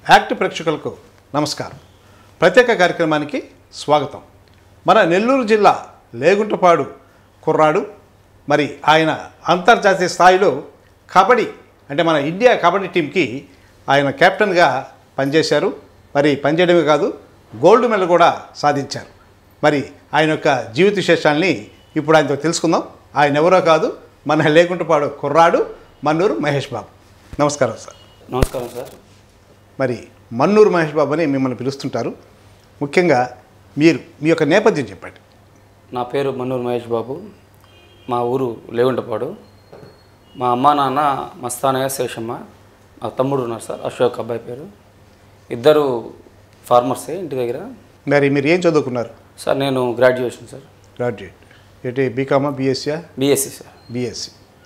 Act ప్రేక్షకులకు నమస్కారం ప్రత్యేక కార్యక్రమానికి స్వాగతం మన నెల్లూరు జిల్లా లేగుంటపాడు కుర్రాడు మరి ఆయన అంతర్జాతీయ స్థాయిలో కబడ్డీ అంటే మన ఇండియా కబడ్డీ టీంకి ఆయన కెప్టెన్గా పనిచేశారు మరి పనిచేయడమే కాదు గోల్డ్ మెడల్ కూడా సాధించారు మరి ఆయన యొక్క జీవిత విశేషాల్ని ఇప్పుడు ఆయనతో తెలుసుకుందాం ఆయన ఎవరో కాదు మన లేకుంటపాడు కుర్రాడు మన్నూరు మహేష్ బాబు నమస్కారం సార్ నమస్కారం సార్ మరి మన్నూరు మహేష్ బాబు అని మిమ్మల్ని పిలుస్తుంటారు ముఖ్యంగా మీరు మీ యొక్క నేపథ్యం చెప్పండి నా పేరు మన్నూరు మహేష్ బాబు మా ఊరు లేవుంటపాడు మా అమ్మ నాన్న మస్తానయ్య శేషమ్మ మా తమ్ముడు ఉన్నారు సార్ అశోక్ అబ్బాయి పేరు ఇద్దరు ఫార్మర్సే ఇంటి దగ్గర మరి మీరు ఏం చదువుకున్నారు సార్ నేను గ్రాడ్యుయేషన్ సార్ గ్రాడ్యుయేట్ ఏంటి బీకామా బీఎస్సీయా బీఎస్సీ సార్ బీఎస్సీ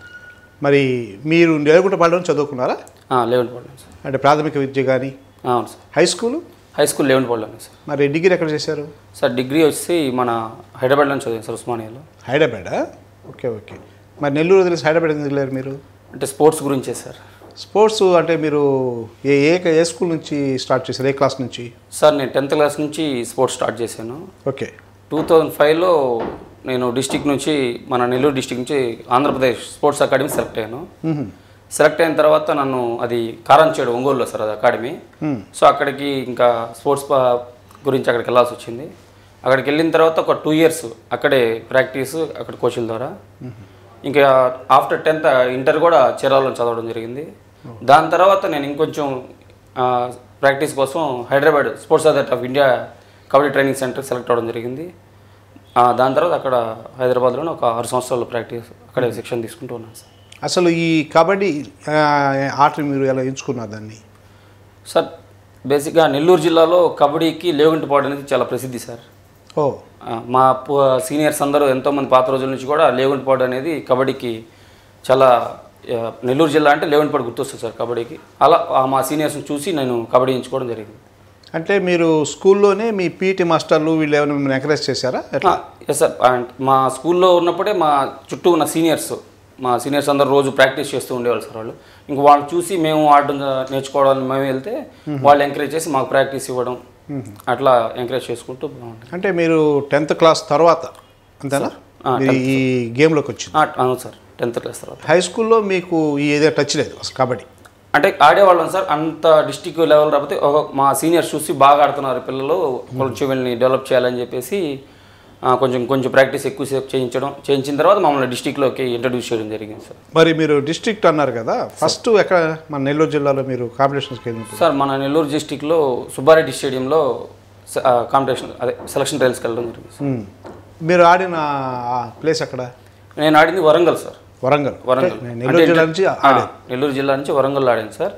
మరి మీరు లేకుంటపాడులో చదువుకున్నారా లేవుంటపాడులో సార్ అంటే ప్రాథమిక విద్య కానీ అవును sir high school high school లేవుంటపాడులోనే సార్ మరి డిగ్రీ ఎక్కడ చేశారు సార్ డిగ్రీ వచ్చి మన హైదరాబాద్లో చదివాను సార్ ఉస్మానియాలో హైదరాబాదా ఓకే ఓకే మరి నెల్లూరు వదిలేసి హైదరాబాద్ ఎందుకు వెళ్ళారు మీరు అంటే స్పోర్ట్స్ గురించే సార్ స్పోర్ట్స్ అంటే మీరు ఏ ఏ ఏ స్కూల్ నుంచి స్టార్ట్ చేశారు ఏ క్లాస్ నుంచి సార్ నేను టెన్త్ క్లాస్ నుంచి స్పోర్ట్స్ స్టార్ట్ చేశాను ఓకే టూ థౌజండ్ ఫైవ్లో నేను డిస్టిక్ నుంచి మన నెల్లూరు డిస్టిక్ నుంచి ఆంధ్రప్రదేశ్ స్పోర్ట్స్ అకాడమీ సెలెక్ట్ అయ్యాను మ్మ్. సెలెక్ట్ అయిన తర్వాత నన్ను అది కారంచేడు ఒంగోలులో సార్ అది అకాడమీ సో అక్కడికి ఇంకా స్పోర్ట్స్ ప- గురించి అక్కడికి వెళ్ళాల్సి వచ్చింది అక్కడికి వెళ్ళిన తర్వాత ఒక టూ ఇయర్స్ అక్కడే ప్రాక్టీస్ అక్కడ కోచ్ల ద్వారా ఇంకా ఆఫ్టర్ టెన్త్ ఇంటర్ కూడా చీరాలలో చదవడం జరిగింది దాని తర్వాత నేను ఇంకొంచెం ప్రాక్టీస్ కోసం Hyderabad sports authority of India kabaddi training centre select అవ్వడం జరిగింది ఆ, దాని తర్వాత అక్కడ హైదరాబాద్లోనే ఒక ఆరు సంవత్సరాలు ప్రాక్టీస్ అక్కడే శిక్షణ తీసుకుంటూ ఉన్నాను సార్ అసలు ఈ కబడ్డీ ఆ, ఆటని మీరు ఎలా ఎంచుకున్నారు దాన్ని సార్ బేసిక్గా నెల్లూరు జిల్లాలో కబడ్డీకి లేవుంటిపాడు అనేది చాలా ప్రసిద్ధి సార్ ఓ ఆ, మా పు- సీనియర్స్ అందరూ ఎంతోమంది పాత రోజుల నుంచి కూడా లేవుంటిపాడు అనేది కబడ్డీకి చాలా ఆ, నెల్లూరు జిల్లా అంటే లేవుంటిపాడు గుర్తొస్తుంది సార్ కబడ్డీకి అలా ఆ మా సీనియర్స్ని చూసి నేను కబడ్డీ ఎంచుకోవడం జరిగింది అంటే మీరు స్కూల్లోనే మీ పీటీ మాస్టర్లు వీళ్ళు ఏమైనా మిమ్మల్ని ఎంకరేజ్ చేశారా ఎట్లా ఎస్ సార్ అండ్ మా స్కూల్లో ఉన్నప్పుడే మా చుట్టూ ఉన్న సీనియర్స్ మా సీనియర్స్ అందరూ రోజు ప్రాక్టీస్ చేస్తూ ఉండేవాళ్ళు సార్ వాళ్ళు ఇంక వాళ్ళు చూసి మేము ఆడడం నేర్చుకోవడానికి మేము వెళ్తే వాళ్ళు ఎంకరేజ్ చేసి మాకు ప్రాక్టీస్ ఇవ్వడం అట్లా ఎంకరేజ్ చేసుకుంటూ బాగుంటుంది అంటే మీరు టెన్త్ క్లాస్ తర్వాత అంతేనా ఆ, మీరు ఈ గేమ్లోకి వచ్చింది ఆ, అవును సార్ టెన్త్ క్లాస్ తర్వాత హై స్కూల్లో మీకు ఈ ఏదో టచ్ లేదు అసలు కబడ్డీ అంటే ఆడేవాళ్ళం సార్ అంత డిస్టిక్ లెవెల్ రాకపోతే ఒక మా సీనియర్స్ చూసి బాగా ఆడుతున్నారు పిల్లలు కొంచెం వీళ్ళని డెవలప్ చేయాలని చెప్పేసి ఆ, కొంచెం కొంచెం ప్రాక్టీస్ ఎక్కువసేపు చేయించడం చేయించిన తర్వాత మమ్మల్ని డిస్టిక్లోకి ఇంట్రడ్యూస్ చేయడం జరిగింది సార్ మరి మీరు డిస్ట్రిక్ట్ అన్నారు కదా ఫస్ట్ ఎక్కడ మన నెల్లూరు జిల్లాలో మీరు కాంపిటీషన్స్కి వెళ్ళినప్పుడు సార్ మన నెల్లూరు డిస్టిక్లో సుబ్బారెడ్డి స్టేడియంలో కాంపిటీషన్ అదే సెలక్షన్ ట్రయల్స్కి వెళ్ళడం జరిగింది సార్ మ్మ్. మీరు ఆడిన ప్లేస్ అక్కడ నేను ఆడింది వరంగల్ సార్ వరంగల్ వరంగల్ అంటే నెల్లూరు జిల్లా నుంచి ఆ, నెల్లూరు జిల్లా నుంచి వరంగల్ ఆడాను సార్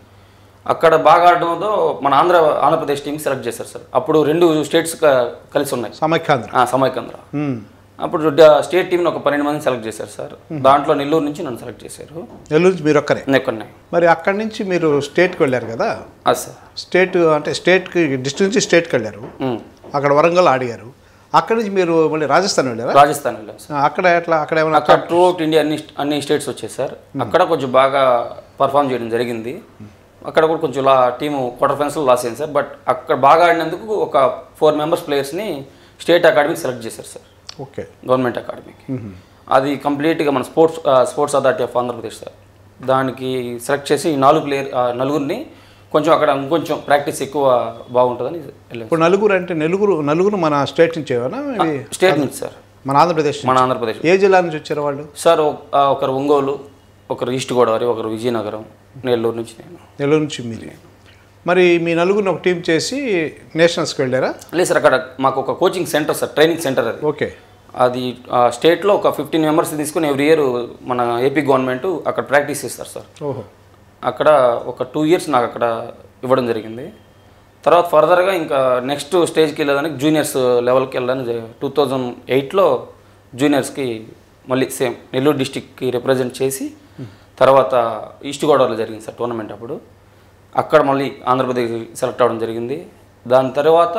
అక్కడ బాగా ఆడడంతో మన ఆంధ్ర ఆంధ్రప్రదేశ్ టీం సెలెక్ట్ చేశారు సార్ అప్పుడు రెండు స్టేట్స్ కలిసి ఉన్నాయి సమైక్యాంధ్ర ఆ, సమైకంధ్ర మ్మ్. అప్పుడు డ- స్టేట్ టీంని ఒక పన్నెండు మంది సెలెక్ట్ చేశారు సార్ దాంట్లో నెల్లూరు నుంచి నన్ను సెలెక్ట్ చేశారు నెల్లూరు నుంచి మీరు ఒక్కరే నెక్కన్నాయి మరి అక్కడి నుంచి మీరు స్టేట్కి వెళ్ళారు కదా అది సార్ స్టేట్ అంటే స్టేట్కి డిస్ట్రిక్ట్ నుంచి స్టేట్కి వెళ్ళారు ఉమ్. అక్కడ వరంగల్ ఆడిగారు అక్కడి నుంచి మీరు మళ్ళీ రాజస్థాన్ వెళ్ళారా రాజస్థాన్ వెళ్ళాం సార్ ఆ, అక్కడ ఎట్లా అక్కడ ఏమైనా అక్కడ త్రూ అవుట్ ఇండియా అన్ని అన్ని స్టేట్స్ వచ్చాయి సార్ అక్కడ కొంచెం బాగా పర్ఫామ్ చేయడం జరిగింది అక్కడ కూడా కొంచెం లా టీము క్వార్టర్ ఫైనల్స్లో లాస్ అయింది సార్ బట్ అక్కడ బాగా ఆడినందుకు ఒక ఫోర్ మెంబర్స్ ప్లేయర్స్ని స్టేట్ అకాడమీకి సెలెక్ట్ చేశారు సార్ ఓకే గవర్నమెంట్ అకాడమీకి అది కంప్లీట్గా మన sports sports authority of Andhra Pradesh sir దానికి సెలెక్ట్ చేసి ఈ నాలుగు ప్లేయర్ ఆ, నలుగురిని కొంచెం అక్కడ ఇంకొంచెం ప్రాక్టీస్ ఎక్కువ బాగుంటుందని వెళ్ళాం ఇప్పుడు నలుగురు అంటే నలుగురు నలుగురు మన స్టేట్ నుంచి ఏమైనా ఇది స్టేట్ నుంచి సార్ మన ఆంధ్రప్రదేశ్ నుంచి. మన ఆంధ్రప్రదేశ్ ఏ జిల్లా నుంచి వచ్చారు వాళ్ళు సార్ ఒక- ఆ, ఒకరు ఒంగోలు ఒకరు ఈస్ట్ గోదావరి ఒకరు విజయనగరం నెల్లూరు నుంచి నేను నెల్లూరు నుంచి మీరు మరి మీ నలుగురిని ఒక టీం చేసి నేషనల్స్కి వెళ్ళారా లేదు సార్ అక్కడ మాకు ఒక coaching centre sir training centre అది ఓకే అది ఆ, స్టేట్లో ఒక ఫిఫ్టీన్ మెంబర్స్ తీసుకుని ఎవ్రీ ఇయర్ మన ఏపీ గవర్నమెంట్ అక్కడ ప్రాక్టీస్ చేస్తారు సార్ ఓహో అక్కడ ఒక టూ ఇయర్స్ నాకు అక్కడ ఇవ్వడం జరిగింది తర్వాత ఫర్దర్గా ఇంకా నెక్స్ట్ స్టేజ్కి వెళ్ళడానికి జూనియర్స్ లెవెల్కి వెళ్ళడానికి టూ థౌజండ్ ఎయిట్లో జూనియర్స్కి మళ్ళీ సేమ్ నెల్లూరు డిస్టిక్కి రిప్రజెంట్ చేసి తర్వాత ఈస్ట్ గోదావరిలో జరిగింది సార్ టోర్నమెంట్ అప్పుడు అక్కడ మళ్ళీ ఆంధ్రప్రదేశ్ సెలెక్ట్ అవ్వడం జరిగింది దాని తర్వాత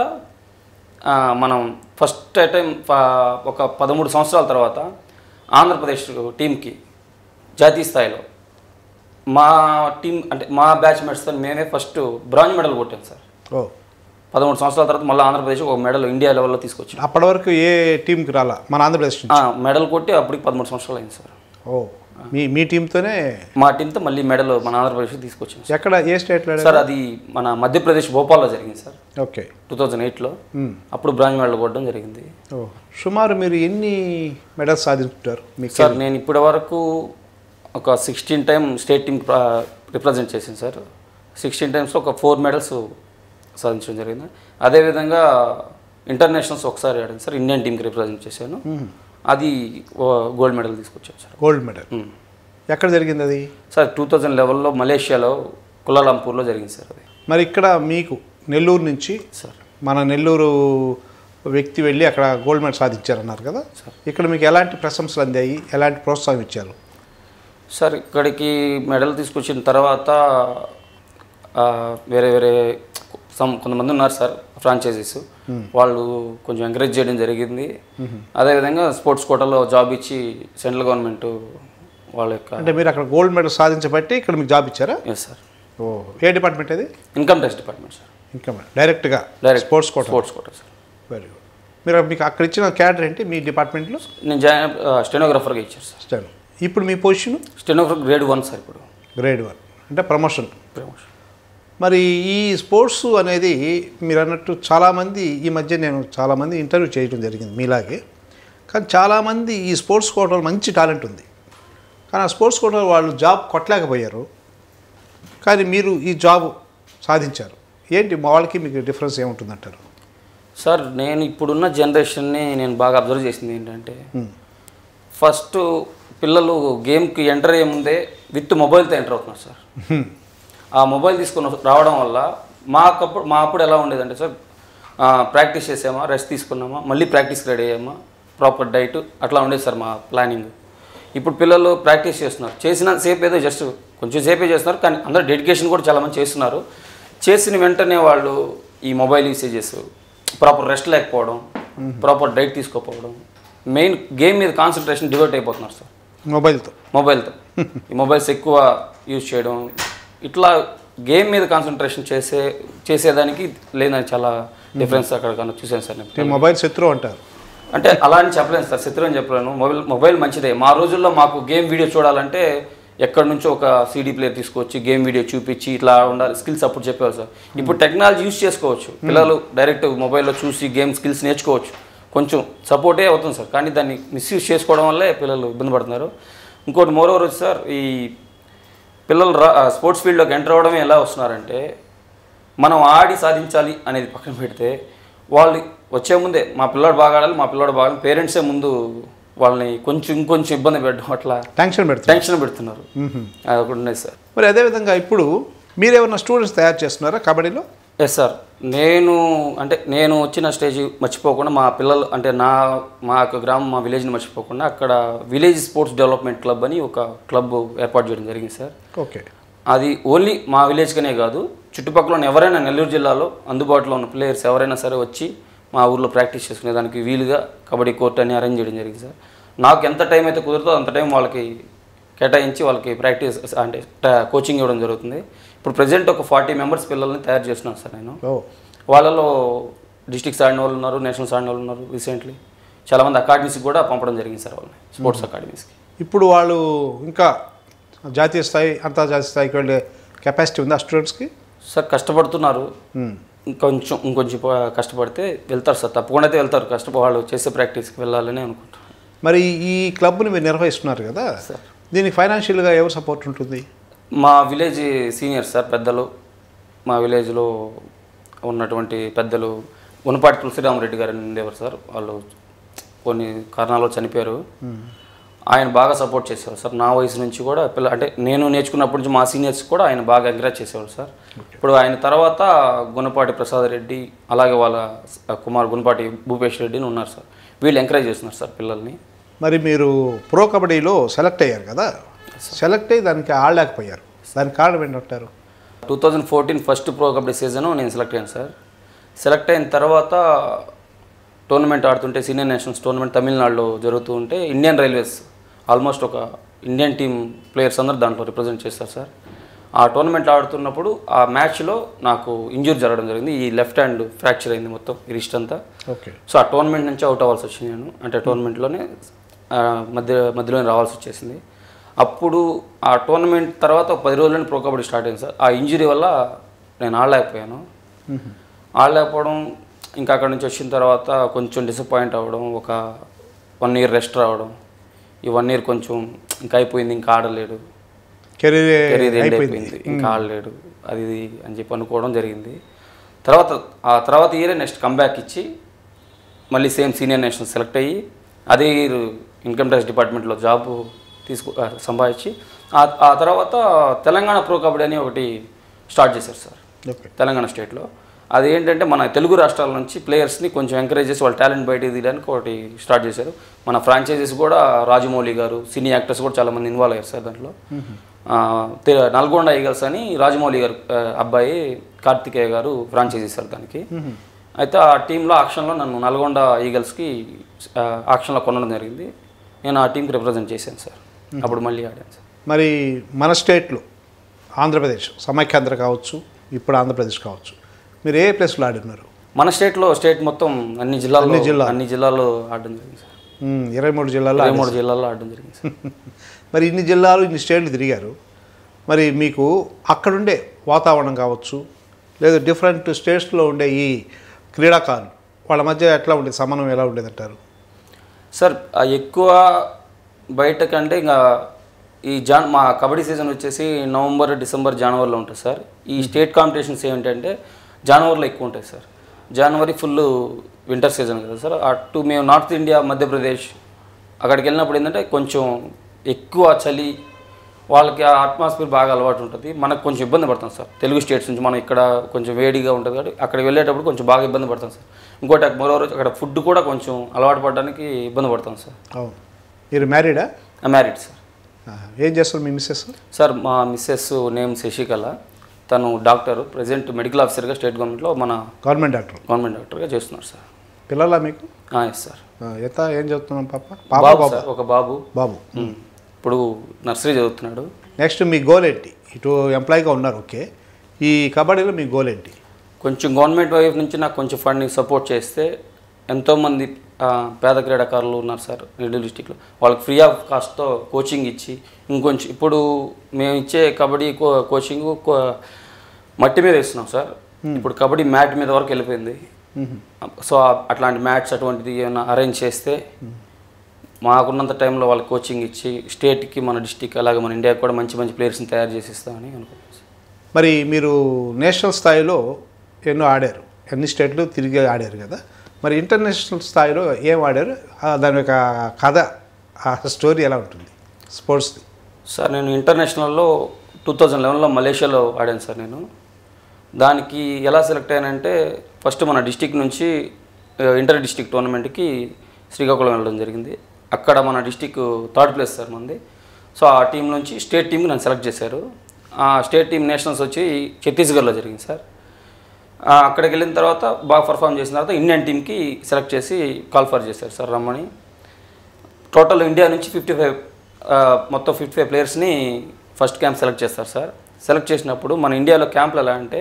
ఆ, మనం ఫస్ట్ టైం ఒక పదమూడు సంవత్సరాల తర్వాత ఆంధ్రప్రదేశ్ టీంకి జాతీయ స్థాయిలో మా టీం అంటే మా బ్యాచ్ మేట్స్తో మేమే ఫస్ట్ బ్రాంజ్ మెడల్ కొట్టాం సార్ ఓ పదమూడు సంవత్సరాల తర్వాత మళ్ళీ ఆంధ్రప్రదేశ్ ఒక మెడల్ ఇండియా లెవెల్లో తీసుకొచ్చాం అప్పటి వరకు ఏ టీంకి రాలా మన ఆంధ్రప్రదేశ్ నుంచి ఆ, మెడల్ కొట్టి అప్పటికి పదమూడు సంవత్సరాలు అయింది సార్ ఓ మీ మీ టీంతోనే మా టీంతో మళ్ళీ మెడల్ మన ఆంధ్రప్రదేశ్కి తీసుకొచ్చాం సార్. ఎక్కడ ఏ స్టేట్లో ఆడారు? సార్ అది మన మధ్యప్రదేశ్ భోపాల్లో జరిగింది సార్ ఓకే టూ థౌజండ్ ఎయిట్లో మ్మ్. అప్పుడు బ్రాంజ్ మెడల్ కొట్టడం జరిగింది ఓ సుమారు మీరు ఎన్ని మెడల్స్ సాధించారు మీకు సార్ నేను ఇప్పటి వరకు ఒక sixteen time state team represent చేశాను సార్ సిక్స్టీన్ టైమ్స్లో ఒక ఫోర్ మెడల్స్ సాధించడం జరిగింది అదేవిధంగా ఇంటర్నేషనల్స్ ఒకసారి ఆడాను సార్ ఇండియన్ టీంకి రిప్రజెంట్ చేశాను అది గోల్డ్ మెడల్ తీసుకొచ్చాను సార్ గోల్డ్ మెడల్ మ్మ్. ఎక్కడ జరిగింది అది సార్ టూ థౌజండ్ లెవెల్లో మలేషియాలో కులాలంపూర్లో జరిగింది సార్ అది మరి ఇక్కడ మీకు నెల్లూరు నుంచి సార్ మన నెల్లూరు వ్యక్తి వెళ్ళి అక్కడ గోల్డ్ మెడల్ సాధించారన్నారు కదా ఇక్కడ మీకు ఎలాంటి ప్రశంసలు అందాయి ఎలాంటి ప్రోత్సాహం ఇచ్చారు సార్ ఇక్కడికి మెడల్ తీసుకొచ్చిన తర్వాత ఆ, వేరే వేరే సమ్ కొంతమంది ఉన్నారు సార్ ఫ్రాంచైజీస్ వాళ్ళు కొంచెం ఎంకరేజ్ చేయడం జరిగింది అదేవిధంగా స్పోర్ట్స్ కోటాలో జాబ్ ఇచ్చి సెంట్రల్ గవర్నమెంట్ వాళ్ళ యొక్క అంటే మీరు అక్కడ గోల్డ్ మెడల్ సాధించబట్టి ఇక్కడ మీకు జాబ్ ఇచ్చారా ఎస్ సార్ ఓ ఏ డిపార్ట్మెంట్ అది ఇన్కమ్ ట్యాక్స్ డిపార్ట్మెంట్ సార్ ఇంకా డైరెక్ట్గా direct sports quota sports quota sir very good మీరు మీకు అక్కడ ఇచ్చిన క్యాడర్ ఏంటి మీ డిపార్ట్మెంట్లో నేను జాయిన్ స్టెనోగ్రాఫర్గా ఇచ్చారు సార్ స్టాన్ ఇప్పుడు మీ position stenographer grade one sir ఇప్పుడు గ్రేడ్ వన్ అంటే ప్రమోషన్ ప్రమోషన్ మరి ఈ స్పోర్ట్స్ అనేది మీరు అన్నట్టు చాలామంది ఈ మధ్య నేను చాలామంది ఇంటర్వ్యూ చేయడం జరిగింది మీలాగే కానీ చాలామంది ఈ స్పోర్ట్స్ కోటలో మంచి టాలెంట్ ఉంది కానీ ఆ స్పోర్ట్స్ కోటలో వాళ్ళు జాబ్ కొట్టలేకపోయారు కానీ మీరు ఈ జాబ్ సాధించారు ఏంటి మా వాళ్ళకి మీకు డిఫరెన్స్ ఏముంటుందంటారు సార్ నేను ఇప్పుడున్న జనరేషన్ని నేను బాగా అబ్జర్వ్ చేసింది ఏంటంటే ఫస్ట్ పిల్లలు గేమ్కి ఎంటర్ అయ్యే ముందే విత్ మొబైల్తో ఎంటర్ అవుతున్నారు సార్ ఆ మొబైల్ తీసుకొని రావడం వల్ల మాకప్పుడు మా అప్పుడు ఎలా ఉండేదంటే సార్ ప్రాక్టీస్ చేసామా రెస్ట్ తీసుకున్నామా మళ్ళీ ప్రాక్టీస్కి రెడీ అయ్యామా ప్రాపర్ డైట్ అట్లా ఉండేది సార్ మా ప్లానింగ్ ఇప్పుడు పిల్లలు ప్రాక్టీస్ చేస్తున్నారు చేసిన సేపు ఏదో జస్ట్ కొంచెం సేపే చేస్తున్నారు కానీ అందరూ డెడికేషన్ కూడా చాలామంది చేస్తున్నారు చేసిన వెంటనే వాళ్ళు ఈ మొబైల్ యూసేజెస్ ప్రాపర్ రెస్ట్ లేకపోవడం ప్రాపర్ డైట్ తీసుకోకపోవడం మెయిన్ గేమ్ మీద కాన్సన్ట్రేషన్ డివైట్ అయిపోతున్నారు సార్ మొబైల్తో మొబైల్తో ఈ మొబైల్స్ ఎక్కువ యూజ్ చేయడం ఇట్లా గేమ్ మీద కాన్సన్ట్రేషన్ చేసే చేసేదానికి లేదని చాలా డిఫరెన్స్ అక్కడ కన్నా చూసాను సార్ నేను ఈ మొబైల్ శత్రువు అంటారు అంటే అలా అని చెప్పలేను సార్ శత్రువు అని చెప్పలేను మొబైల్ మొబైల్ మంచిదే మా రోజుల్లో మాకు గేమ్ వీడియో చూడాలంటే ఎక్కడి నుంచో ఒక సీడీ ప్లేయర్ తీసుకొచ్చి గేమ్ వీడియో చూపించి ఇట్లా ఉండాలి స్కిల్స్ అప్పుడు చెప్పేవారు సార్ ఇప్పుడు టెక్నాలజీ యూస్ చేసుకోవచ్చు పిల్లలు డైరెక్ట్ మొబైల్లో చూసి గేమ్ స్కిల్స్ నేర్చుకోవచ్చు కొంచెం సపోర్టే అవుతుంది సార్ కానీ దాన్ని మిస్యూజ్ చేసుకోవడం వల్లే పిల్లలు ఇబ్బంది పడుతున్నారు ఇంకోటి మోరోవర్ వచ్చి సార్ ఈ పిల్లలు రా స్పోర్ట్స్ ఫీల్డ్లోకి ఎంటర్ అవ్వడమే ఎలా వస్తున్నారంటే మనం ఆడి సాధించాలి అనేది పక్కన పెడితే వాళ్ళు వచ్చే ముందే మా పిల్లోడు బాగా ఆడాలి మా పిల్లోడు బాగా పేరెంట్సే ముందు వాళ్ళని కొంచెం ఇంకొంచెం ఇబ్బంది పెట్టడం అట్లా టెన్షన్ పెడుతుంది టెన్షన్ పెడుతున్నారు అది ఒకటి ఉన్నది సార్ మరి అదేవిధంగా ఇప్పుడు మీరేమన్నా స్టూడెంట్స్ తయారు చేస్తున్నారా కబడ్డీలో ఎస్ సార్ నేను అంటే నేను వచ్చిన స్టేజ్ మర్చిపోకుండా మా పిల్లలు అంటే నా మా యొక్క గ్రామం మా విలేజ్ని మర్చిపోకుండా అక్కడ విలేజ్ స్పోర్ట్స్ డెవలప్మెంట్ క్లబ్ అని ఒక క్లబ్ ఏర్పాటు చేయడం జరిగింది సార్ ఓకే అది ఓన్లీ మా విలేజ్కనే కాదు చుట్టుపక్కల ఉన్న ఎవరైనా నెల్లూరు జిల్లాలో అందుబాటులో ఉన్న ప్లేయర్స్ ఎవరైనా సరే వచ్చి మా ఊర్లో ప్రాక్టీస్ చేసుకునేదానికి వీలుగా కబడ్డీ కోర్ట్ అని అరేంజ్ చేయడం జరిగింది సార్ నాకు ఎంత టైం అయితే కుదురుతుందో అంత టైం వాళ్ళకి కేటాయించి వాళ్ళకి ప్రాక్టీస్ అంటే కోచింగ్ ఇవ్వడం జరుగుతుంది ఇప్పుడు ప్రజెంట్ ఒక ఫార్టీ మెంబర్స్ పిల్లల్ని తయారు చేస్తున్నాను సార్ నేను ఓ వాళ్ళలో డిస్ట్రిక్ట్స్ ఆడిన వాళ్ళు ఉన్నారు నేషనల్స్ ఆడిన వాళ్ళు ఉన్నారు రీసెంట్లీ చాలామంది అకాడమీస్కి కూడా పంపడం జరిగింది సార్ వాళ్ళని స్పోర్ట్స్ అకాడమీస్కి ఇప్పుడు వాళ్ళు ఇంకా జాతీయ స్థాయి అంతర్జాతీయ స్థాయికి వెళ్ళే కెపాసిటీ ఉందా స్టూడెంట్స్కి సార్ కష్టపడుతున్నారు ఇంకొంచెం ఇంకొంచెం ప- కష్టపడితే వెళ్తారు సార్ తప్పకుండా అయితే వెళ్తారు కష్టపడి వాళ్ళు చేసే ప్రాక్టీస్కి వెళ్ళాలని అనుకుంటారు మరి ఈ క్లబ్ని మీరు నిర్వహిస్తున్నారు కదా దీనికి ఫైనాన్షియల్గా ఎవరు సపోర్ట్ ఉంటుంది మా విలేజ్ సీనియర్స్ సార్ పెద్దలు మా విలేజ్లో ఉన్నటువంటి పెద్దలు ఉనపాటి తులసిరామరెడ్డి గారు అని ఉండేవారు సార్ వాళ్ళు కొన్ని కారణాలు చనిపోయారు ఆయన బాగా సపోర్ట్ చేసేవారు సార్ నా వయసు నుంచి కూడా పిల్ల అంటే నేను నేర్చుకున్నప్పటి నుంచి మా సీనియర్స్ కూడా ఆయన బాగా ఎంకరేజ్ చేసేవారు సార్ ఇప్పుడు ఆయన తర్వాత గుణపాటి ప్రసాద్ రెడ్డి అలాగే వాళ్ళ కుమార్ గుణపాటి భూపేష్ రెడ్డిని ఉన్నారు సార్ వీళ్ళు ఎంకరేజ్ చేస్తున్నారు సార్ పిల్లల్ని మరి మీరు ప్రో కబడ్డీలో సెలెక్ట్ అయ్యారు కదా సెలెక్ట్ అయ్యి దానికి ఆడలేకపోయారు దానికి కారణం ఏంటంటారు two thousand fourteen first pro kabaddi season నేను సెలెక్ట్ అయ్యాను సార్ సెలెక్ట్ అయిన తర్వాత టోర్నమెంట్ ఆడుతుంటే సీనియర్ నేషనల్స్ టోర్నమెంట్ తమిళనాడులో జరుగుతూ ఉంటే ఇండియన్ రైల్వేస్ ఆల్మోస్ట్ ఒక ఇండియన్ టీమ్ ప్లేయర్స్ అందరూ దాంట్లో రిప్రజెంట్ చేస్తారు సార్ ఆ టోర్నమెంట్ ఆడుతున్నప్పుడు ఆ మ్యాచ్లో నాకు ఇంజూరీ జరగడం జరిగింది ఈ లెఫ్ట్ హ్యాండ్ ఫ్రాక్చర్ అయింది మొత్తం ఈ రిస్ట్ అంతా ఓకే సో ఆ టోర్నమెంట్ నుంచి అవుట్ అవ్వాల్సి వచ్చింది నేను అంటే టోర్నమెంట్లోనే ఆ, మధ్య మధ్యలోనే రావాల్సి వచ్చేసింది అప్పుడు ఆ టోర్నమెంట్ తర్వాత ఒక పది రోజుల్లోనే ప్రో కబడ్డీ స్టార్ట్ అయింది సార్ ఆ ఇంజురీ వల్ల నేను ఆడలేకపోయాను ఆడలేకపోవడం ఇంకా అక్కడ నుంచి వచ్చిన తర్వాత కొంచెం డిసప్పాయింట్ అవ్వడం ఒక వన్ ఇయర్ రెస్ట్ రావడం ఈ వన్ ఇయర్ కొంచెం ఇంకా అయిపోయింది ఇంకా ఆడలేడు కెరీర్ కెరీర్ ఎండ్ అయిపోయింది అయిపోయింది ఇంకా ఆడలేడు అది ఇది అని చెప్పి అనుకోవడం జరిగింది తర్వాత ఆ తర్వాత ఇయరే నెక్స్ట్ కంబ్యాక్ ఇచ్చి మళ్ళీ సేమ్ సీనియర్ నేషనల్ సెలెక్ట్ అయ్యి అదే ఇయర్ ఇన్కమ్ ట్యాక్స్ డిపార్ట్మెంట్లో జాబ్ తీసుకు ఆ, సంపాదించి ఆ ఆ తర్వాత తెలంగాణ ప్రో కబడ్డీ అని ఒకటి స్టార్ట్ చేశారు సార్ ఓకే తెలంగాణ స్టేట్లో అది ఏంటంటే మన తెలుగు రాష్ట్రాల నుంచి ప్లేయర్స్ని కొంచెం ఎంకరేజ్ చేసి వాళ్ళ టాలెంట్ బయటకు తీయడానికి ఒకటి స్టార్ట్ చేశారు మన ఫ్రాంచైజీస్ కూడా రాజమౌళి గారు సినీ యాక్టర్స్ కూడా చాలామంది ఇన్వాల్వ్ అయ్యారు సార్ దాంట్లో ఆ, తె- నల్గొండ ఈగల్స్ అని రాజమౌళి గారు ఆ, అబ్బాయి కార్తికేయ గారు ఫ్రాంచైజీ సార్ దానికి అయితే ఆ టీంలో ఆక్షన్లో నన్ను నల్గొండ ఈగల్స్కి ఆ, ఆక్షన్లో కొనడం జరిగింది నేను ఆ టీంకి రిప్రజెంట్ చేశాను సార్ అప్పుడు మళ్ళీ ఆడాను సార్ మరి మన స్టేట్లో ఆంధ్రప్రదేశ్ సమైక్యాంధ్ర కావచ్చు ఇప్పుడు ఆంధ్రప్రదేశ్ కావచ్చు మీరు ఏ ప్లేస్లో ఆడినారు మన స్టేట్లో స్టేట్ మొత్తం అన్ని జిల్లాల్లో అన్ని జిల్లాలు. అన్ని జిల్లాల్లో ఆడడం జరిగింది సార్ మ్మ్, ఇరవై మూడు జిల్లాల్లో ఇరవై మూడు జిల్లాల్లో ఆడడం జరిగింది సార్ మరి ఇన్ని జిల్లాలు ఇన్ని స్టేట్లు తిరిగారు మరి మీకు అక్కడుండే వాతావరణం కావచ్చు లేదా డిఫరెంట్ స్టేట్స్లో ఉండే ఈ క్రీడాకారులు వాళ్ళ మధ్య ఎట్లా ఉండేది సమానం ఎలా ఉండేది అంటారు సార్ ఆ ఎక్కువ బయట కంటే ఇంకా ఈ జాన్ మా కబడ్డీ సీజన్ వచ్చేసి నవంబర్ డిసెంబర్ జనవరిలో ఉంటుంది సార్ ఈ స్టేట్ కాంపిటీషన్స్ ఏంటంటే జనవరిలో ఎక్కువ ఉంటాయి సార్ జనవరి ఫుల్ వింటర్ సీజన్ కదా సార్ అటు మేము నార్త్ ఇండియా మధ్యప్రదేశ్ అక్కడికి వెళ్ళినప్పుడు ఏంటంటే కొంచెం ఎక్కువ చలి వాళ్ళకి ఆ అట్మాస్ఫియర్ బాగా అలవాటు ఉంటుంది మనకు కొంచెం ఇబ్బంది పడతాం సార్ తెలుగు స్టేట్స్ నుంచి మనం ఇక్కడ కొంచెం వేడిగా ఉంటుంది కాబట్టి అక్కడికి వెళ్ళేటప్పుడు కొంచెం బాగా ఇబ్బంది పడతాం సార్ ఇంకోటి మరో రోజు అక్కడ ఫుడ్ కూడా కొంచెం అలవాటు పడడానికి ఇబ్బంది పడతాం సార్ అవును మీరు మ్యారీడా మ్యారీడ్ సార్ ఏం చేస్తారు మీ మిస్సెస్ సార్ మా మిస్సెస్ నేమ్ శశికళ తను డాక్టర్ ప్రజెంట్ మెడికల్ ఆఫీసర్గా స్టేట్ గవర్నమెంట్లో మన గవర్నమెంట్ డాక్టర్ గవర్నమెంట్ డాక్టర్గా చేస్తున్నారు సార్ పిల్లలా మీకు ఎస్ సార్ ఆ, ఎంత ఏం చదువుతున్నాం పాప పాప బాబు బాబు సార్ ఒక బాబు బాబు ఉమ్. ఇప్పుడు నర్సరీ చదువుతున్నాడు నెక్స్ట్ మీ గోల్ ఏంటి ఇటు ఎంప్లాయీగా ఉన్నారు ఓకే ఈ కబడ్డీలో మీ గోల్ ఏంటి కొంచెం గవర్నమెంట్ వైపు నుంచి నాకు కొంచెం ఫండింగ్ సపోర్ట్ చేస్తే ఎంతోమంది ఆ, పేద క్రీడాకారులు ఉన్నారు సార్ నెల్లూరు డిస్టిక్లో వాళ్ళకి ఫ్రీ ఆఫ్ కాస్ట్తో కోచింగ్ ఇచ్చి ఇంకొంచెం ఇప్పుడు మేము ఇచ్చే కబడ్డీ కో కోచింగ్ కో- మట్టి మీద ఇస్తున్నాం సార్ ఇప్పుడు కబడ్డీ మ్యాట్ మీద వరకు వెళ్ళిపోయింది సో ఆ- అట్లాంటి మ్యాట్స్ అటువంటిది ఏమైనా అరేంజ్ చేస్తే మాకున్నంత టైంలో వాళ్ళకి కోచింగ్ ఇచ్చి స్టేట్కి మన డిస్టిక్ అలాగే మన ఇండియాకి కూడా మంచి మంచి ప్లేయర్స్ని తయారు చేసి ఇస్తామని అనుకుంటున్నాను సార్. మరి మీరు నేషనల్ స్థాయిలో ఎన్నో ఆడారు అన్ని స్టేట్లు తిరిగి ఆడారు కదా మరి ఇంటర్నేషనల్ స్థాయిలో ఏం ఆడారు ఆ, దాని యొక్క కథ ఆ స్టోరీ ఎలా ఉంటుంది స్పోర్ట్స్ది సార్ నేను ఇంటర్నేషనల్లో టూ థౌజండ్ లెవెన్లో మలేషియాలో ఆడాను సార్ నేను దానికి ఎలా సెలెక్ట్ అయ్యానంటే ఫస్ట్ మన డిస్టిక్ నుంచి ఆ, ఇంటర్ డిస్టిక్ టోర్నమెంట్కి శ్రీకాకుళం వెళ్ళడం జరిగింది అక్కడ మన డిస్టిక్ థర్డ్ ప్లేస్ సార్ మంది సో ఆ టీం నుంచి స్టేట్ టీంకి నన్ను సెలెక్ట్ చేశారు ఆ స్టేట్ టీం నేషనల్స్ వచ్చి ఛత్తీస్గఢ్లో జరిగింది సార్ ఆ, అక్కడికి వెళ్ళిన తర్వాత బాగా పర్ఫామ్ చేసిన తర్వాత ఇండియన్ టీంకి సెలెక్ట్ చేసి కాల్ ఫర్ చేశారు సార్ రమ్మని టోటల్ ఇండియా నుంచి ఫిఫ్టీ ఫైవ్ మొత్తం fifty five ప్లేయర్స్ని first camp select చేస్తారు సార్ సెలెక్ట్ చేసినప్పుడు మన ఇండియాలో క్యాంప్లు ఎలా అంటే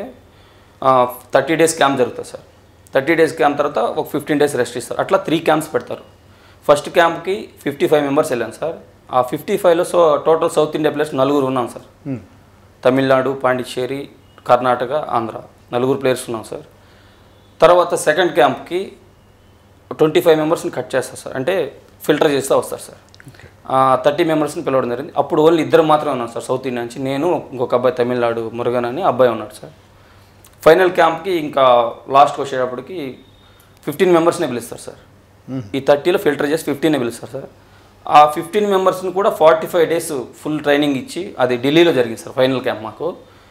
థర్టీ డేస్ క్యాంప్ జరుగుతుంది సార్ థర్టీ డేస్ క్యాంప్ తర్వాత ఒక ఫిఫ్టీన్ డేస్ రెస్ట్ ఇస్తారు అట్లా త్రీ క్యాంప్స్ పెడతారు ఫస్ట్ క్యాంప్కి ఫిఫ్టీ ఫైవ్ మెంబర్స్ వెళ్ళాను సార్ ఆ ఫిఫ్టీ ఫైవ్లో so total south India players నలుగురు ఉన్నాం సార్ తమిళనాడు పాండిచ్చేరి కర్ణాటక ఆంధ్ర నలుగురు ప్లేయర్స్ ఉన్నాం సార్ తర్వాత సెకండ్ క్యాంప్కి ట్వంటీ ఫైవ్ మెంబర్స్ని కట్ చేస్తారు సార్ అంటే ఫిల్టర్ చేస్తూ వస్తారు సార్ థర్టీ మెంబర్స్ని పిలవడం జరిగింది అప్పుడు ఓన్లీ ఇద్దరు మాత్రమే ఉన్నారు సార్ సౌత్ ఇండియా నుంచి నేను ఇంకొక అబ్బాయి తమిళనాడు మురుగన్ అని అబ్బాయి ఉన్నాడు సార్ ఫైనల్ క్యాంప్కి ఇంకా లాస్ట్కి వచ్చేటప్పటికి ఫిఫ్టీన్ మెంబర్స్నే పిలుస్తారు సార్ ఈ థర్టీలో ఫిల్టర్ చేసి ఫిఫ్టీనే పిలుస్తారు సార్ ఆ ఫిఫ్టీన్ మెంబర్స్ని కూడా forty five days full training ఇచ్చి అది ఢిల్లీలో జరిగింది సార్ ఫైనల్ క్యాంప్ మాకు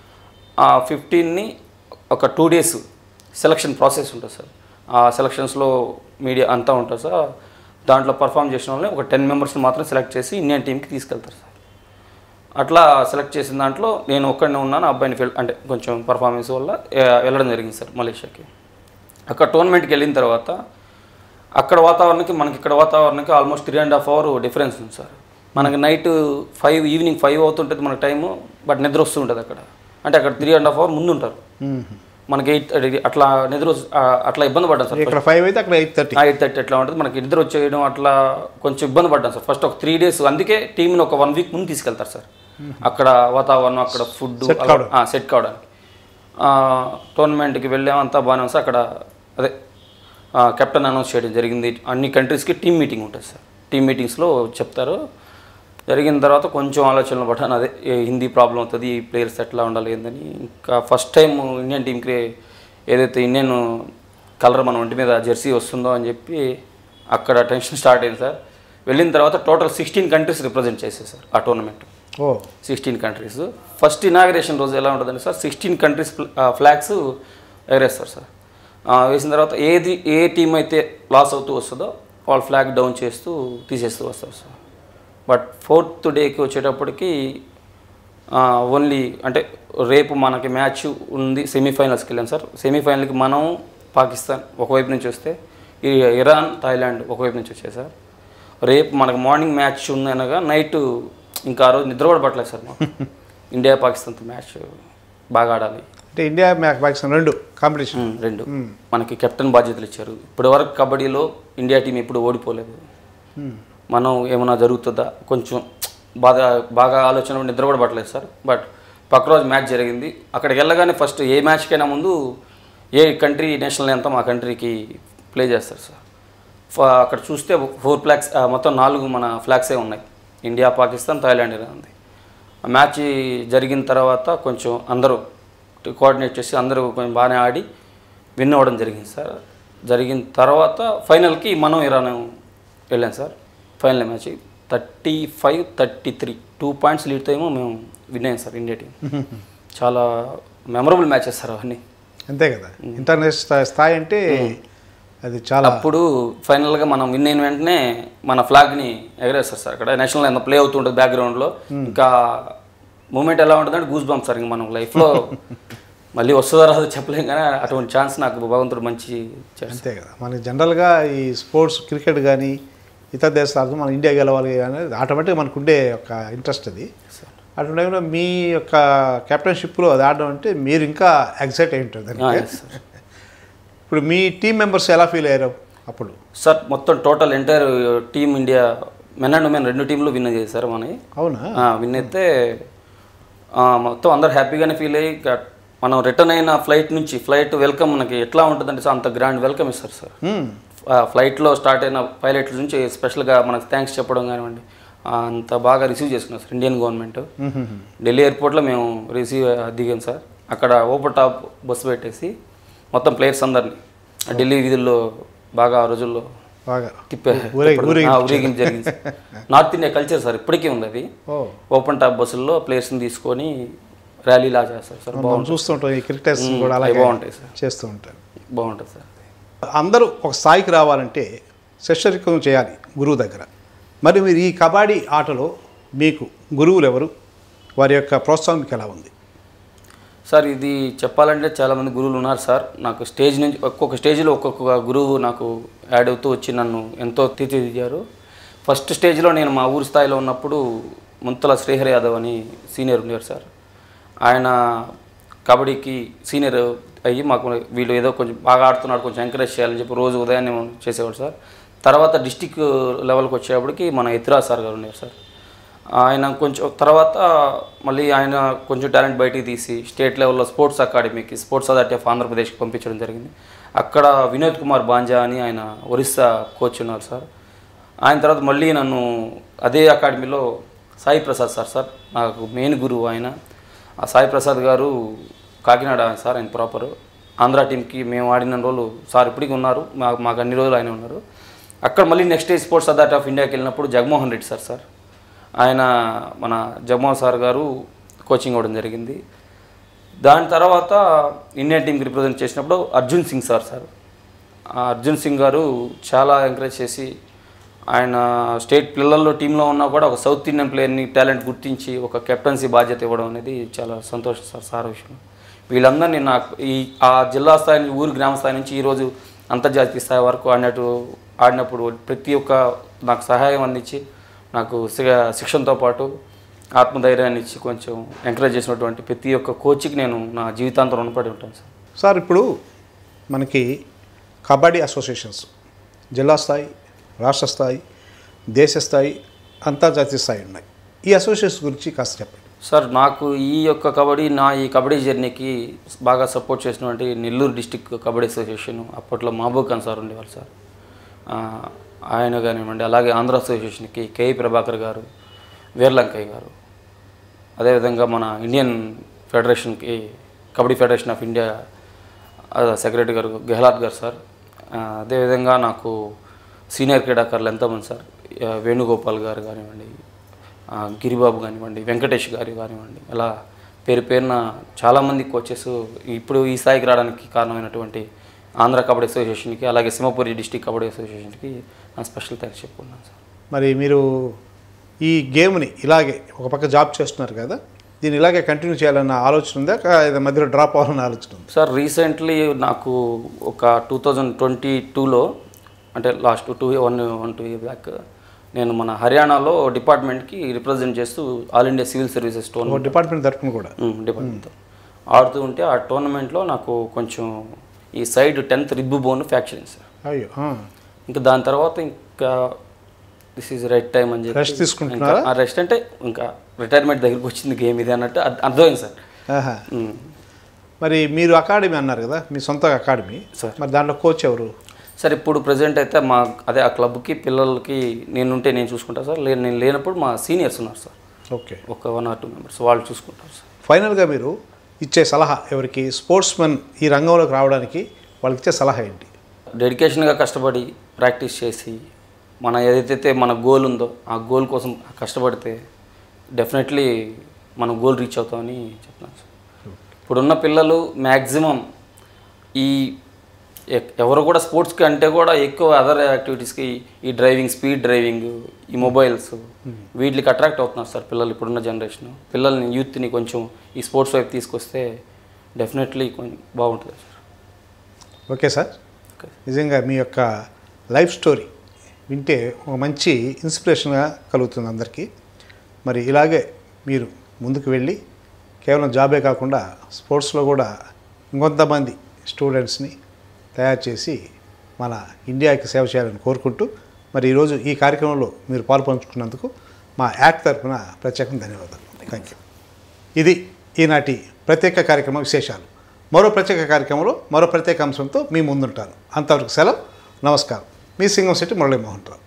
ఆ ఫిఫ్టీన్ని ఒక టూ డేస్ సెలక్షన్ ప్రాసెస్ ఉంటుంది సార్ ఆ సెలక్షన్స్లో మీడియా అంతా ఉంటుంది సార్ దాంట్లో పర్ఫామ్ చేసిన వాళ్ళని ఒక టెన్ మెంబర్స్ని మాత్రం సెలెక్ట్ చేసి ఇండియన్ టీంకి తీసుకెళ్తారు సార్ అట్లా సెలెక్ట్ చేసిన దాంట్లో నేను ఒక్కడినే ఉన్నాను అబ్బాయిని ఫెల్ అంటే కొంచెం పర్ఫార్మెన్స్ వల్ల ఏ, వెళ్ళడం జరిగింది సార్ మలేషియాకి అక్కడ టోర్నమెంట్కి వెళ్ళిన తర్వాత అక్కడ వాతావరణానికి మనకి ఇక్కడ వాతావరణానికి almost three and half hour difference ఉంది సార్ మనకి నైట్ ఫైవ్ ఈవినింగ్ ఫైవ్ అవుతుంటుంది మనకు టైము బట్ నిద్ర వస్తుంటుంది అక్కడ అంటే అక్కడ త్రీ అండ్ హాఫ్ అవర్ ముందు ఉంటారు మనకి ఎయిట్ అట్లా నిద్ర వస్తు- ఆ, అట్లా ఇబ్బంది పడ్డాం సార్ ఇక్కడ ఫైవ్ అయితే అక్కడ ఎయిట్ థర్టీ ఎయిట్ థర్టీ ఎట్లా ఉంటుంది మనకి నిద్ర వచ్చేయడం అట్లా కొంచెం ఇబ్బంది పడ్డాం సార్ ఫస్ట్ ఒక త్రీ డేస్ అందుకే టీంని ఒక వన్ వీక్ ముందు తీసుకెళ్తారు సార్ అక్కడ వాతావరణం అక్కడ ఫుడ్ సెట్ కావడానికి టోర్నమెంట్కి వెళ్ళాం అంతా బాగానే ఉంది సార్ అక్కడ అదే కెప్టెన్ అనౌన్స్ చేయడం జరిగింది అన్ని కంట్రీస్కి టీమ్ మీటింగ్ ఉంటుంది సార్ టీమ్ మీటింగ్స్లో చెప్తారు జరిగిన తర్వాత కొంచెం ఆలోచనలు పడ్డాను అదే ఏ హిందీ ప్రాబ్లం అవుతుంది ఈ ప్లేయర్స్ ఎట్లా ఉండాలి ఏందని ఇంకా ఫస్ట్ టైం ఇండియన్ టీంకి ఏదైతే ఇండియన్ కలర్ మన ఒంటి మీద జెర్సీ వస్తుందో అని చెప్పి అక్కడ టెన్షన్ స్టార్ట్ అయింది సార్ వెళ్ళిన తర్వాత టోటల్ సిక్స్టీన్ కంట్రీస్ రిప్రజెంట్ చేసేది సార్ ఆ టోర్నమెంట్ ఓ సిక్స్టీన్ కంట్రీస్ ఫస్ట్ ఇనాగరేషన్ రోజు ఎలా ఉంటుందంటే సార్ సిక్స్టీన్ కంట్రీస్ ఫ్లాగ్స్ ఎగరేస్తారు సార్ ఆ, వేసిన తర్వాత ఏది ఏ టీం అయితే లాస్ అవుతూ వస్తుందో వాళ్ళు ఫ్లాగ్ డౌన్ చేస్తూ తీసేస్తూ వస్తారు సార్ బట్ ఫోర్త్ డేకి వచ్చేటప్పటికి ఓన్లీ అంటే రేపు మనకి మ్యాచ్ ఉంది సెమీఫైనల్స్కి వెళ్ళాం సార్ సెమీఫైనల్కి మనం పాకిస్తాన్ ఒకవైపు నుంచి వస్తే ఈ ఇరాన్ థాయిలాండ్ ఒకవైపు నుంచి వచ్చాయి సార్ రేపు మనకు మార్నింగ్ మ్యాచ్ ఉంది అనగా నైట్ ఇంకా ఆ రోజు నిద్ర కూడా పట్టలేదు సార్ మాకు ఇండియా పాకిస్తాన్తో మ్యాచ్ బాగా ఆడాలి అంటే ఇండియా మ్యాక్ పాకిస్తాన్ రెండు కాంపిటీషన్ ఉమ్, రెండు మనకి కెప్టెన్ బాధ్యతలు ఇచ్చారు ఇప్పటివరకు కబడ్డీలో ఇండియా టీం ఎప్పుడు ఓడిపోలేదు మనం ఏమైనా జరుగుతుందా కొంచెం బాగా బాగా ఆలోచన నిద్ర కూడా పట్టలేదు సార్ బట్ పక్క రోజు మ్యాచ్ జరిగింది అక్కడికి వెళ్ళగానే ఫస్ట్ ఏ మ్యాచ్కైనా ముందు ఏ కంట్రీ నేషనల్ ఎంత మా కంట్రీకి ప్లే చేస్తారు సార్ ఫ- అక్కడ చూస్తే ఫోర్ ఫ్లాగ్స్ మొత్తం నాలుగు మన ఫ్లాగ్సే ఉన్నాయి ఇండియా పాకిస్తాన్ థాయిలాండ్ ఇలా ఉంది ఆ మ్యాచ్ జరిగిన తర్వాత కొంచెం అందరూ కోఆర్డినేట్ చేసి అందరూ కొంచెం బాగానే ఆడి విన్ అవ్వడం జరిగింది సార్ జరిగిన తర్వాత ఫైనల్కి మనం ఇరాన్ వెళ్ళాం sir final match thirty five thirty three two points లీడ్తో ఏమో మేము విన్ అయ్యాం సార్ ఇండియా టీం చాలా మెమరబుల్ మ్యాచెస్ సార్ అవన్నీ అంతే కదా ఇంటర్నేషనల్ స్థాయి- స్థాయి అంటే అది చాలా అప్పుడు ఫైనల్గా మనం విన్ అయిన వెంటనే మన ఫ్లాగ్ని ఎగరేస్తారు సార్ అక్కడ నేషనల్ ఎంత ప్లే అవుతుంటుంది బ్యాక్గ్రౌండ్లో ఇంకా మూమెంట్ ఎలా ఉంటుందంటే గూస్ బంప్ సార్ ఇంక మనం లైఫ్లో మళ్ళీ వస్తుందో రాదో చెప్పలేం కానీ అటువంటి ఛాన్స్ నాకు భగవంతుడు మంచి ఇచ్చాడు అంతే కదా మనకి జనరల్గా ఈ స్పోర్ట్స్ క్రికెట్ కానీ ఇతర దేశాలతో మన ఇండియా గెలవాలి అనేది ఆటోమేటిక్గా మనకు ఉండే ఒక ఇంట్రెస్ట్ అది అటువంటి టైంలో మీ యొక్క కెప్టెన్షిప్లో అది ఆడడం అంటే మీరు ఇంకా ఎగ్జైట్ అయి ఉంటుంది దానికి. ఎస్ సార్ ఇప్పుడు మీ టీం మెంబర్స్ ఎలా ఫీల్ అయ్యారు అప్పుడు సార్ మొత్తం total entire team India men and women రెండు టీంలు విన్ చేశారు మనకి అవునా విన్ అయితే ఆ, మొత్తం అందరు హ్యాపీగానే ఫీల్ అయ్యి ఇక మనం రిటర్న్ అయిన ఫ్లైట్ నుంచి ఫ్లైట్ వెల్కమ్ మనకి ఎట్లా ఉంటుందంటే సార్ అంత గ్రాండ్ వెల్కమ్ ఇస్తారు సార్ మ్మ్. ఆ, ఫ్లైట్లో స్టార్ట్ అయిన పైలట్ల నుంచి స్పెషల్గా మనకు థ్యాంక్స్ చెప్పడం కానివ్వండి ఆ, అంత బాగా రిసీవ్ చేసుకున్నాం సార్ ఇండియన్ గవర్నమెంట్ మ్మ్. ఢిల్లీ ఎయిర్పోర్ట్లో మేము రిసీవ్ దిగాం సార్ అక్కడ ఓపెన్ టాప్ బస్సు పెట్టేసి మొత్తం ప్లేయర్స్ అందరినీ ఆ ఢిల్లీ వీధుల్లో బాగా ఆ రోజుల్లో బాగా తిప్పే ఊరేగి- తిప్పడం. ఊరేగింపు ఆ, ఊరేగింపు జరిగింది sir. North India culture sir ఇప్పటికీ ఉంది అది ఓ ఓపెన్ టాప్ బస్సుల్లో ప్లేయర్స్ని తీసుకొని ర్యాలీలా చేస్తారు సార్ మనం బాగుంటుంది చూస్తుంటాం ఈ క్రికెటర్స్ కూడా అవి అలాగే బాగుంటాయి సార్ చేస్తూ ఉంటారు బాగుంటుంది సార్ అందరూ ఒక స్థాయికి రావాలంటే శిష్యరికం చేయాలి గురువు దగ్గర మరి మీరు ఈ కబడ్డీ ఆటలో మీకు గురువులు ఎవరు వారి యొక్క ప్రోత్సాహం మీకు ఎలా ఉంది సార్ ఇది చెప్పాలంటే చాలామంది గురువులు ఉన్నారు సార్ నాకు స్టేజ్ నుంచి ఒక్కొక్క స్టేజ్లో ఒక్కొక్క గురువు నాకు యాడ్ అవుతూ వచ్చి నన్ను ఎంతో తీర్చిదిద్దారు ఫస్ట్ స్టేజ్లో నేను మా ఊరి స్థాయిలో ఉన్నప్పుడు ముంతల శ్రీహరి యాదవ్ అని సీనియర్ ఉండేవారు సార్ ఆయన కబడ్డీకి సీనియర్ అయ్యి మాకు వీళ్ళు ఏదో కొంచెం బాగా ఆడుతున్నాడు కొంచెం ఎంకరేజ్ చేయాలని చెప్పి రోజు ఉదయాన్నే చేసేవాడు సార్ తర్వాత డిస్టిక్ లెవెల్కి వచ్చేటప్పటికి మన ఇతిరాజ్ సార్ గారు ఉండేవారు సార్ ఆయన కొంచెం తర్వాత మళ్ళీ ఆయన కొంచెం టాలెంట్ బయటికి తీసి స్టేట్ లెవెల్లో స్పోర్ట్స్ అకాడమీకి స్పోర్ట్స్ అథారిటీ ఆఫ్ ఆంధ్రప్రదేశ్కి పంపించడం జరిగింది అక్కడ వినోద్ కుమార్ బాంజా అని ఆయన ఒరిస్సా కోచ్ ఉన్నారు సార్ ఆయన తర్వాత మళ్ళీ నన్ను అదే అకాడమీలో సాయి ప్రసాద్ సార్ సార్ నాకు మెయిన్ గురువు ఆయన ఆ సాయి ప్రసాద్ గారు కాకినాడ ఆయన సార్ ఆయన ప్రాపరు ఆంధ్ర టీంకి మేము ఆడిన రోజులు సార్ ఇప్పటికీ ఉన్నారు మాకు మాకు అన్ని రోజులు ఆయన ఉన్నారు అక్కడ మళ్ళీ next day sports authority of ఇండియాకి వెళ్ళినప్పుడు జగన్మోహన్ రెడ్డి సార్ సార్ ఆయన మన జగన్మోహన్ సార్ గారు కోచింగ్ ఇవ్వడం జరిగింది దాని తర్వాత ఇండియన్ టీంకి రిప్రజెంట్ చేసినప్పుడు అర్జున్ సింగ్ సార్ సార్ ఆ అర్జున్ సింగ్ గారు చాలా ఎంకరేజ్ చేసి ఆయన స్టేట్ పిల్లల్లో టీంలో ఉన్నా కూడా ఒక సౌత్ ఇండియన్ ప్లేయర్ని టాలెంట్ గుర్తించి ఒక కెప్టెన్సీ బాధ్యత ఇవ్వడం అనేది చాలా సంతోషం సార్ సార్ విషయం వీళ్ళందరినీ నాకు ఈ ఆ జిల్లా స్థాయి నుంచి ఊరు గ్రామ స్థాయి నుంచి ఈరోజు అంతర్జాతీయ స్థాయి వరకు ఆడినట్టు ఆడినప్పుడు ప్రతి ఒక్క నాకు సహాయం అందించి నాకు శి- శిక్షణతో పాటు ఆత్మధైర్యాన్ని ఇచ్చి కొంచెం ఎంకరేజ్ చేసినటువంటి ప్రతి ఒక్క కోచ్కి నేను నా జీవితాంతం రుణపడి ఉంటాను సార్ సార్ ఇప్పుడు మనకి కబడ్డీ అసోసియేషన్స్ జిల్లా స్థాయి రాష్ట్ర స్థాయి దేశ స్థాయి అంతర్జాతీయ స్థాయి ఉన్నాయి ఈ అసోసియేషన్స్ గురించి కాస్త చెప్పండి సార్ నాకు ఈ యొక్క కబడ్డీ నా ఈ కబడ్డీ జర్నీకి బాగా సపోర్ట్ చేసినటువంటి నెల్లూరు డిస్టిక్ కబడ్డీ అసోసియేషన్ అప్పట్లో మహబూబ్ ఖాన్ సార్ ఉండేవాళ్ళు సార్ ఆ, ఆయన కానివ్వండి అలాగే ఆంధ్ర అసోసియేషన్కి కేఈ ప్రభాకర్ గారు వీర్లంకయ్య గారు అదేవిధంగా మన ఇండియన్ ఫెడరేషన్కి kabaddi federation of India secretary garu Gehlot గారు సార్ ఆ, అదేవిధంగా నాకు సీనియర్ క్రీడాకారులు ఎంతోమంది సార్ ఆ, వేణుగోపాల్ గారు కానివ్వండి ఆ, గిరిబాబు కానివ్వండి వెంకటేష్ గారు కానివ్వండి అలా పేరు పేరున చాలామంది కోచెస్ ఇప్పుడు ఈ స్థాయికి రావడానికి కారణమైనటువంటి ఆంధ్ర కబడ్డీ అసోసియేషన్కి అలాగే సింహపురి డిస్టిక్ కబడ్డీ అసోసియేషన్కి నా స్పెషల్ థ్యాంక్స్ చెప్పుకున్నాను సార్ మరి మీరు ఈ గేమ్ని ఇలాగే ఒక పక్క జాబ్ చేస్తున్నారు కదా దీన్ని ఇలాగే కంటిన్యూ చేయాలన్న ఆలోచన ఉందా కా- ఏదో మధ్యలో డ్రాప్ అవ్వాలన్న ఆలోచన ఉందా సార్ రీసెంట్లీ నాకు ఒక టూ థౌజండ్ ట్వంటీ టూలో అంటే last two one one two year back నేను మన హర్యానాలో డిపార్ట్మెంట్కి రిప్రజెంట్ చేస్తూ ఆల్ ఇండియా సివిల్ సర్వీసెస్ ఓ టోర్నమెంట్ డిపార్ట్మెంట్ తరఫున కూడా డిపార్ట్మెంట్తో ఆడుతూ ఉంటే ఆ టోర్నమెంట్లో నాకు కొంచెం ఈ side tenth rib bone fracture అయింది సార్ అయ్యో ఆ. ఇంకా దాని తర్వాత ఇంకా దిస్ ఈజ్ రైట్ టైం అని చెప్పి Rest తీసుకుంటున్నారా? ఇంకా రెస్ట్ అంటే ఇంకా రిటైర్మెంట్ దగ్గరికి వచ్చింది గేమ్ ఇది అన్నట్టు అర్థ- అర్థమైంది సార్ ఆహా. ఉమ్. మరి మీరు అకాడమీ అన్నారు కదా మీ సొంత అకాడమీ సార్. మరి దాంట్లో కోచ్ ఎవరు సార్ ఇప్పుడు ప్రజెంట్ అయితే మా అదే ఆ క్లబ్కి పిల్లలకి నేనుంటే నేను చూసుకుంటా సార్ లే నేను లేనప్పుడు మా సీనియర్స్ ఉన్నారు సార్ ఓకే ఒక వన్ ఆర్ టూ మెంబర్స్ వాళ్ళు చూసుకుంటారు సార్ ఫైనల్గా మీరు ఇచ్చే సలహా ఎవరికి స్పోర్ట్స్ మెన్ ఈ రంగంలోకి రావడానికి వాళ్ళకి ఇచ్చే సలహా ఏంటి డెడికేషన్గా కష్టపడి ప్రాక్టీస్ చేసి మన ఏదైతే మన గోల్ ఉందో ఆ గోల్ కోసం కష్టపడితే డెఫినెట్లీ మనం గోల్ రీచ్ అవుతామని చెప్తున్నాను సార్ ఇప్పుడున్న పిల్లలు మ్యాక్సిమం ఈ ఎ- ఎవరు కూడా స్పోర్ట్స్కి అంటే కూడా ఎక్కువ అదర్ యాక్టివిటీస్కి ఈ డ్రైవింగ్ స్పీడ్ డ్రైవింగ్ ఈ మొబైల్స్ వీటికి అట్రాక్ట్ అవుతున్నారు సార్ పిల్లలు ఇప్పుడున్న జనరేషన్ పిల్లల్ని యూత్ని కొంచెం ఈ స్పోర్ట్స్ వైపు తీసుకొస్తే డెఫినెట్లీ కొంచెం బాగుంటుంది సార్ ఓకే సార్ ఓకే నిజంగా మీ యొక్క లైఫ్ స్టోరీ వింటే ఒక మంచి ఇన్స్పిరేషన్గా కలుగుతుంది అందరికీ మరి ఇలాగే మీరు ముందుకు వెళ్ళి కేవలం జాబే కాకుండా స్పోర్ట్స్లో కూడా ఇంకొంతమంది స్టూడెంట్స్ని తయారు చేసి మన ఇండియాకి సేవ చేయాలని కోరుకుంటూ మరి ఈరోజు ఈ కార్యక్రమంలో మీరు పాల్పంచుకున్నందుకు మా యాక్ట్ తరఫున ప్రత్యేకంగా ధన్యవాదాలు థ్యాంక్ యూ ఇది ఈనాటి ప్రత్యేక కార్యక్రమ విశేషాలు మరో ప్రత్యేక కార్యక్రమంలో మరో ప్రత్యేక అంశంతో మీ ముందుంటాను అంతవరకు సెలవు నమస్కారం మీ సింగం శెట్టి మురళీమోహన్ రావు